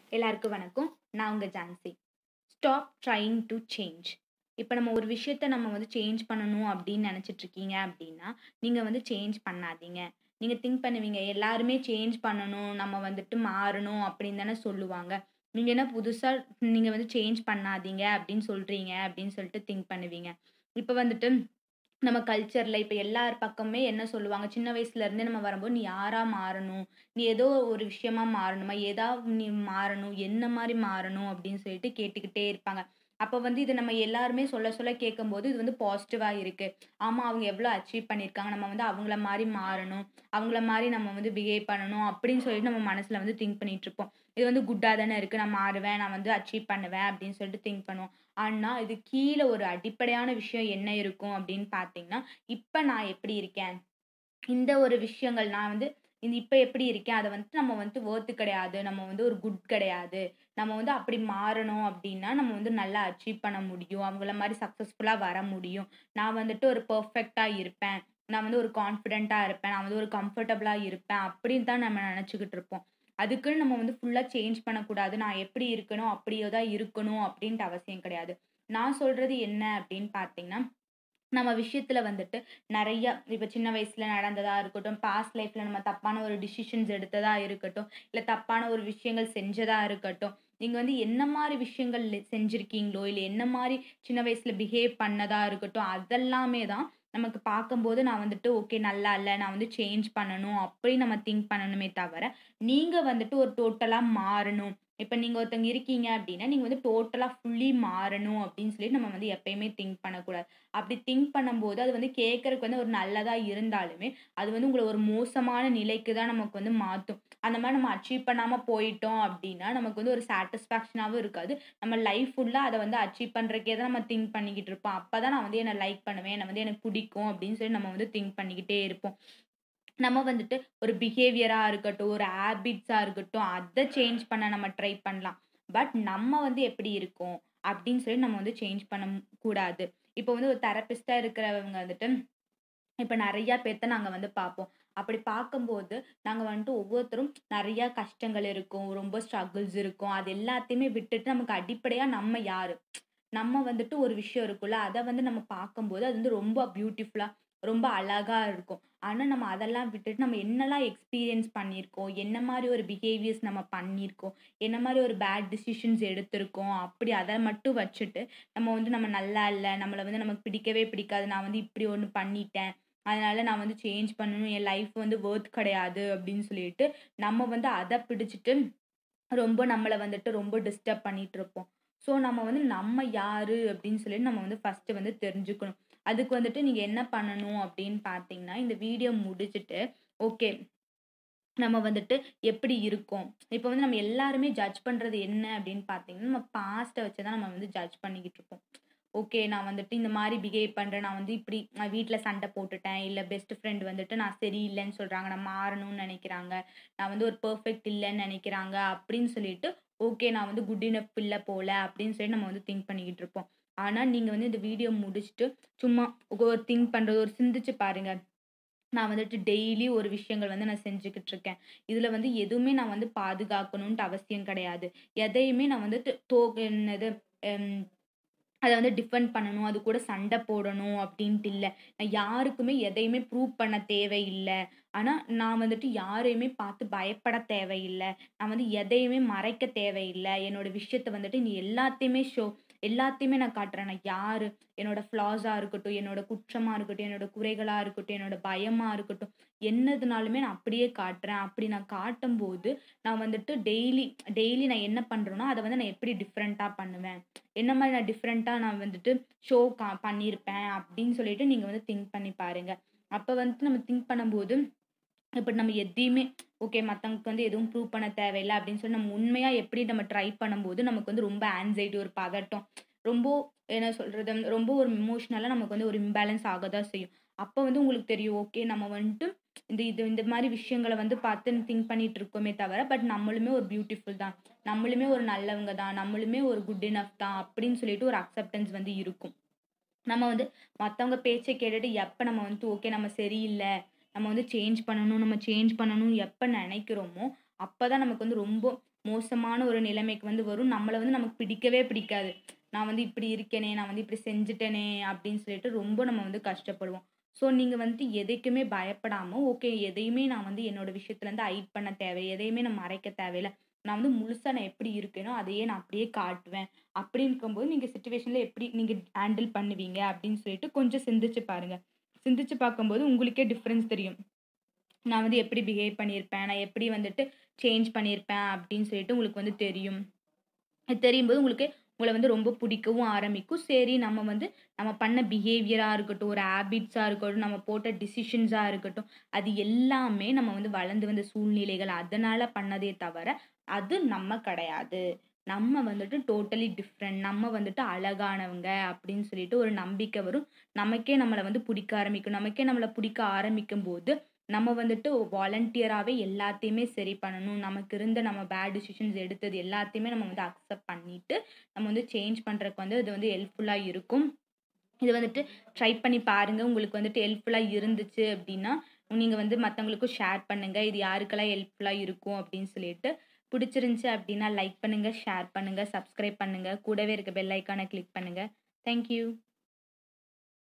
எல்லாருக்கும் வணக்கம் நான் உங்கள் Jhansi stop trying to change இப்போ நம்ம ஒரு விஷயத்த நம்ம வந்து சேஞ்ச் பண்ணணும் அப்படின்னு நினச்சிட்டு இருக்கீங்க அப்படின்னா நீங்கள் வந்து சேஞ்ச் பண்ணாதீங்க நீங்கள் திங்க் பண்ணுவீங்க எல்லாருமே சேஞ்ச் பண்ணணும் நம்ம வந்துட்டு மாறணும் அப்படின்னு தானே சொல்லுவாங்க நீங்கள் என்ன புதுசாக நீங்கள் வந்து சேஞ்ச் பண்ணாதீங்க அப்படின்னு சொல்கிறீங்க அப்படின்னு சொல்லிட்டு திங்க் பண்ணுவீங்க இப்போ வந்துட்டு நம்ம கல்ச்சரில் இப்போ எல்லார் பக்கமே என்ன சொல்லுவாங்க சின்ன வயசுலேருந்தே நம்ம வரும்போது நீ யாராக மாறணும் நீ ஏதோ ஒரு விஷயமா மாறணுமா ஏதாவது நீ மாறணும் என்ன மாதிரி மாறணும் அப்படின்னு சொல்லிட்டு கேட்டுக்கிட்டே இருப்பாங்க அப்போ வந்து இது நம்ம எல்லாருமே சொல்ல சொல்ல கேட்கும்போது இது வந்து பாசிட்டிவாக இருக்குது ஆமாம் அவங்க எவ்வளோ அச்சீவ் பண்ணியிருக்காங்க நம்ம வந்து அவங்கள மாதிரி மாறணும் அவங்கள மாதிரி நம்ம வந்து பிஹேவ் பண்ணணும் அப்படின்னு சொல்லிட்டு நம்ம மனசில் வந்து திங்க் பண்ணிட்டு இருப்போம் இது வந்து குட்டாக தானே இருக்குது நான் மாறுவேன் நான் வந்து அச்சீவ் பண்ணுவேன் அப்படின்னு சொல்லிட்டு திங்க் பண்ணுவோம் ஆனால் இது கீழே ஒரு அடிப்படையான விஷயம் என்ன இருக்கும் அப்படின்னு பார்த்தீங்கன்னா இப்போ நான் எப்படி இருக்கேன் இந்த ஒரு விஷயங்கள் நான் வந்து இந்த இப்போ எப்படி இருக்கேன் அதை வந்துட்டு நம்ம வந்துட்டு worth கிடையாது நம்ம வந்து ஒரு குட் கிடையாது நம்ம வந்து அப்படி மாறணும் அப்படின்னா நம்ம வந்து நல்லா அச்சீவ் பண்ண முடியும் அவங்கள மாதிரி சக்ஸஸ்ஃபுல்லாக வர முடியும் நான் வந்துட்டு ஒரு பர்ஃபெக்டாக இருப்பேன் நான் வந்து ஒரு கான்ஃபிடென்ட்டாக இருப்பேன் நான் வந்து ஒரு கம்ஃபர்டபுளாக இருப்பேன் அப்படின்னு தான் நம்ம நினச்சிக்கிட்டு இருப்போம் அதுக்குன்னு நம்ம வந்து ஃபுல்லாக சேஞ்ச் பண்ணக்கூடாது நான் எப்படி இருக்கணும் அப்படியே தான் இருக்கணும் அப்படின்ட்டு அவசியம் கிடையாது நான் சொல்கிறது என்ன அப்படின்னு பார்த்தீங்கன்னா நம்ம விஷயத்துல வந்துட்டு நிறைய இப்போ சின்ன வயசுல நடந்ததா இருக்கட்டும் பாஸ்ட் லைஃப்ல நம்ம தப்பான ஒரு டிசிஷன்ஸ் எடுத்ததா இருக்கட்டும் இல்லை தப்பான ஒரு விஷயங்கள் செஞ்சதா இருக்கட்டும் நீங்க வந்து என்ன மாதிரி விஷயங்கள் லெ- செஞ்சிருக்கீங்களோ இல்லை என்ன மாதிரி சின்ன வயசுல பிஹேவ் பண்ணதா இருக்கட்டும் அதெல்லாமே தான் நமக்கு பார்க்கும்போது நான் வந்துட்டு ஓகே நல்லா இல்லை நான் வந்து சேஞ்ச் பண்ணணும் அப்படி நம்ம திங்க் பண்ணணுமே தவிர நீங்க வந்துட்டு ஒரு டோட்டலா மாறணும் இப்போ நீங்க ஒருத்தவங்க இருக்கீங்க அப்படின்னா நீங்க வந்து டோட்டலா ஃபுல்லி மாறணும் அப்படின்னு சொல்லி நம்ம வந்து எப்பயுமே திங்க் பண்ணக்கூடாது அப்படி திங்க் பண்ணும்போது அது வந்து கேட்கறதுக்கு வந்து ஒரு நல்லதா இருந்தாலுமே அது வந்து உங்களை ஒரு மோசமான நிலைக்கு தான் நமக்கு வந்து மாற்றும் அந்த மாதிரி நம்ம அச்சீவ் பண்ணாம போயிட்டோம் அப்படின்னா நமக்கு வந்து ஒரு சாட்டிஸ்ஃபேக்ஷனாகவும் இருக்காது நம்ம லைஃப் ஃபுல்லாக அதை வந்து அச்சீவ் பண்ணுறக்கே தான் நம்ம திங்க் பண்ணிக்கிட்டு இருப்போம் அப்போ தான் நான் வந்து என்னை லைக் பண்ணுவேன் என்னை வந்து எனக்கு பிடிக்கும் அப்படின்னு சொல்லி நம்ம வந்து திங்க் பண்ணிக்கிட்டே இருப்போம் நம்ம வந்துட்டு ஒரு பிஹேவியராக இருக்கட்டும் ஒரு ஹேபிட்ஸாக இருக்கட்டும் அதை சேஞ்ச் பண்ண நம்ம ட்ரை பண்ணலாம் பட் நம்ம வந்து எப்படி இருக்கோம் அப்படின்னு சொல்லி நம்ம வந்து சேஞ்ச் பண்ண மு- கூடாது இப்போ வந்து ஒரு தெரபிஸ்டாக இருக்கிறவங்க வந்துட்டு இப்போ நிறையா பேர்த்த நாங்கள் வந்து பார்ப்போம் அப்படி பார்க்கும்போது நாங்கள் வந்துட்டு ஒவ்வொருத்தரும் நிறையா கஷ்டங்கள் இருக்கும் ரொம்ப ஸ்ட்ரகிள்ஸ் இருக்கும் அது எல்லாத்தையுமே விட்டுட்டு நமக்கு அடிப்படையாக நம்ம யாரு நம்ம வந்துட்டு ஒரு விஷயம் இருக்குல்ல அதை வந்து நம்ம பார்க்கும்போது அது வந்து ரொம்ப பியூட்டிஃபுல்லாக ரொம்ப அழகா இருக்கும் ஆனால் நம்ம அதெல்லாம் விட்டுட்டு நம்ம என்னெல்லாம் எக்ஸ்பீரியன்ஸ் பண்ணியிருக்கோம் என்ன மாதிரி ஒரு பிஹேவியர்ஸ் நம்ம பண்ணியிருக்கோம் என்ன மாதிரி ஒரு பேட் டிசிஷன்ஸ் எடுத்திருக்கோம் அப்படி அதை மட்டும் வச்சுட்டு நம்ம வந்து நம்ம நல்லா இல்லை நம்மளை வந்து நமக்கு பிடிக்கவே பிடிக்காது நான் வந்து இப்படி ஒன்று பண்ணிட்டேன் அதனால நான் வந்து சேஞ்ச் பண்ணணும் என் லைஃப் வந்து worth கிடையாது அப்படின்னு சொல்லிட்டு நம்ம வந்து அதை பிடிச்சிட்டு ரொம்ப நம்மளை வந்துட்டு ரொம்ப டிஸ்டர்ப் பண்ணிட்டு இருப்போம் ஸோ நம்ம வந்து நம்ம யாரு அப்படின்னு சொல்லி நம்ம வந்து ஃபர்ஸ்ட் வந்து தெரிஞ்சுக்கணும் அதுக்கு வந்துட்டு நீங்க என்ன பண்ணணும் அப்படின்னு பார்த்தீங்கன்னா இந்த வீடியோ முடிச்சுட்டு ஓகே நம்ம வந்துட்டு எப்படி இருக்கோம் இப்போ வந்து நம்ம எல்லாருமே ஜட்ஜ் பண்றது என்ன அப்படின்னு பார்த்தீங்கன்னா நம்ம பாஸ்ட்டை வச்சு தான் நம்ம வந்து ஜட்ஜ் பண்ணிக்கிட்டு இருப்போம் ஓகே நான் வந்துட்டு இந்த மாதிரி பிஹேவ் பண்ணுறேன் நான் வந்து இப்படி நான் வீட்டில் சண்டை போட்டுட்டேன் இல்லை பெஸ்ட் ஃப்ரெண்ட் வந்துட்டு நான் சரியில்லைன்னு சொல்கிறாங்க நான் மாறணும்னு நினைக்கிறாங்க நான் வந்து ஒரு பெர்ஃபெக்ட் இல்லைன்னு நினைக்கிறாங்க அப்படின்னு சொல்லிட்டு ஓகே நான் வந்து குட் இனஃப் இல்லை போல அப்படின்னு சொல்லி நம்ம வந்து திங்க் பண்ணிக்கிட்டு இருப்போம் ஆனால் நீங்கள் வந்து இந்த வீடியோ முடிச்சுட்டு சும்மா ஒரு திங்க் பண்ணுறது ஒரு சிந்திச்சு பாருங்க நான் வந்துட்டு டெய்லி ஒரு விஷயங்கள் வந்து நான் செஞ்சுக்கிட்டு இருக்கேன் இதில் வந்து எதுவுமே நான் வந்து பாதுகாக்கணுன்ட்டு அவசியம் கிடையாது எதையுமே நான் வந்துட்டு தோ என்னது ஹம், அதை வந்து டிஃபெண்ட் பண்ணணும் அது கூட சண்டை போடணும் அப்படின்ட்டு இல்லை நான் யாருக்குமே எதையுமே ப்ரூவ் பண்ண தேவையில்லை ஆனால் நான் வந்துட்டு யாரையுமே பார்த்து பயப்பட தேவையில்லை நான் வந்து எதையுமே மறைக்க தேவையில்லை என்னோட விஷயத்த வந்துட்டு நீ எல்லாத்தையுமே ஷோ எல்லாத்தையுமே நான் காட்டுறேன் நான் யாரு என்னோட ஃப்ளாஸாக இருக்கட்டும் என்னோட குற்றமாக இருக்கட்டும் என்னோட குறைகளாக இருக்கட்டும் என்னோட பயமாக இருக்கட்டும் என்னதுனாலுமே நான் அப்படியே காட்டுறேன் அப்படி நான் காட்டும்போது நான் வந்துட்டு டெய்லி டெய்லி நான் என்ன பண்ணுறேனோ அதை வந்து நான் எப்படி டிஃப்ரெண்ட்டாக பண்ணுவேன் என்ன மாதிரி நான் டிஃப்ரெண்ட்டாக நான் வந்துட்டு ஷோ கா பண்ணியிருப்பேன் அப்படின்னு சொல்லிட்டு நீங்கள் வந்து திங்க் பண்ணி பாருங்க அப்போ வந்துட்டு நம்ம திங்க் பண்ணும்போது இப்போ நம்ம எதையுமே ஓகே மற்றவங்களுக்கு வந்து எதுவும் ப்ரூவ் பண்ண தேவையில்லை அப்படின்னு சொல்லி நம்ம உண்மையாக எப்படி நம்ம ட்ரை பண்ணும்போது நமக்கு வந்து ரொம்ப ஆன்சைட்டி ஒரு பதட்டம் ரொம்ப என்ன சொல்கிறது ரொம்ப ஒரு இமோஷ்னலாக நமக்கு வந்து ஒரு இம்பேலன்ஸ் ஆக தான் செய்யும் அப்போ வந்து உங்களுக்கு தெரியும் ஓகே நம்ம வந்துட்டு இந்த இது இந்த மாதிரி விஷயங்களை வந்து பார்த்து திங்க் பண்ணிட்டு இருக்கோமே தவிர பட் நம்மளுமே ஒரு பியூட்டிஃபுல் தான் நம்மளுமே ஒரு நல்லவங்க தான் நம்மளுமே ஒரு குட் இனஃப் தான் அப்படின்னு சொல்லிட்டு ஒரு அக்செப்டன்ஸ் வந்து இருக்கும் நம்ம வந்து மற்றவங்க பேச்சை கேட்டுட்டு எப்போ நம்ம வந்துட்டு ஓகே நம்ம சரியில்லை நம்ம வந்து சேஞ்ச் பண்ணணும் நம்ம சேஞ்ச் பண்ணணும் எப்போ நினைக்கிறோமோ அப்போ தான் நமக்கு வந்து ரொம்ப மோசமான ஒரு நிலைமைக்கு வந்து வரும் நம்மளை வந்து நமக்கு பிடிக்கவே பிடிக்காது நான் வந்து இப்படி இருக்கேனே நான் வந்து இப்படி செஞ்சுட்டேனே அப்படின்னு சொல்லிட்டு ரொம்ப நம்ம வந்து கஷ்டப்படுவோம் ஸோ நீங்கள் வந்துட்டு எதைக்குமே பயப்படாமல் ஓகே எதையுமே நான் வந்து என்னோட விஷயத்துலேருந்து ஹைட் பண்ண தேவை எதையுமே நான் மறைக்க தேவையில்ல நான் வந்து முழுசாக நான் எப்படி இருக்கேனோ அதையே நான் அப்படியே காட்டுவேன் அப்படி இருக்கும்போது நீங்கள் சுச்சுவேஷனில் எப்படி நீங்கள் ஹேண்டில் பண்ணுவீங்க அப்படின்னு சொல்லிட்டு கொஞ்சம் சிந்திச்சு பாருங்கள் சிந்திச்சு பார்க்கும்போது உங்களுக்கே டிஃப்ரென்ஸ் தெரியும் நான் வந்து எப்படி பிஹேவ் பண்ணியிருப்பேன் நான் எப்படி வந்துட்டு சேஞ்ச் பண்ணியிருப்பேன் அப்படின்னு சொல்லிட்டு உங்களுக்கு வந்து தெரியும் அது தெரியும்போது உங்களுக்கு உங்களை வந்து ரொம்ப பிடிக்கவும் ஆரம்பிக்கும் சரி நம்ம வந்து நம்ம பண்ண பிஹேவியராக இருக்கட்டும் ஒரு ஹேபிட்ஸாக இருக்கட்டும் நம்ம போட்ட டிசிஷன்ஸாக இருக்கட்டும் அது எல்லாமே நம்ம வந்து வளர்ந்து வந்த சூழ்நிலைகள் அதனால் பண்ணதே தவிர அது நம்ம கிடையாது நம்ம வந்துட்டு டோட்டலி டிஃப்ரெண்ட் நம்ம வந்துட்டு அழகானவங்க அப்படின்னு சொல்லிட்டு ஒரு நம்பிக்கை வரும் நமக்கே நம்மளை வந்து பிடிக்க ஆரம்பிக்கும் நமக்கே நம்மளை பிடிக்க ஆரம்பிக்கும் போது நம்ம வந்துட்டு வாலண்டியராகவே எல்லாத்தையுமே சரி பண்ணணும் நமக்கு இருந்த நம்ம பேட் டிசிஷன்ஸ் எடுத்தது எல்லாத்தையுமே நம்ம வந்து அக்செப்ட் பண்ணிட்டு நம்ம வந்து சேஞ்ச் பண்ணுறதுக்கு வந்து இது வந்து ஹெல்ப்ஃபுல்லாக இருக்கும் இது வந்துட்டு ட்ரை பண்ணி பாருங்கள் உங்களுக்கு வந்துட்டு ஹெல்ப்ஃபுல்லாக இருந்துச்சு அப்படின்னா நீங்கள் வந்து மற்றவங்களுக்கும் ஷேர் பண்ணுங்கள் இது யாருக்கெல்லாம் ஹெல்ப்ஃபுல்லாக இருக்கும் அப்படின்னு சொல்லிட்டு பிடிச்சிருந்துச்சி அப்படின்னா லைக் பண்ணுங்கள் ஷேர் பண்ணுங்கள் சப்ஸ்கிரைப் பண்ணுங்கள் கூடவே இருக்க பெல் ஐக்கானை கிளிக் பண்ணுங்கள் தேங்க்யூ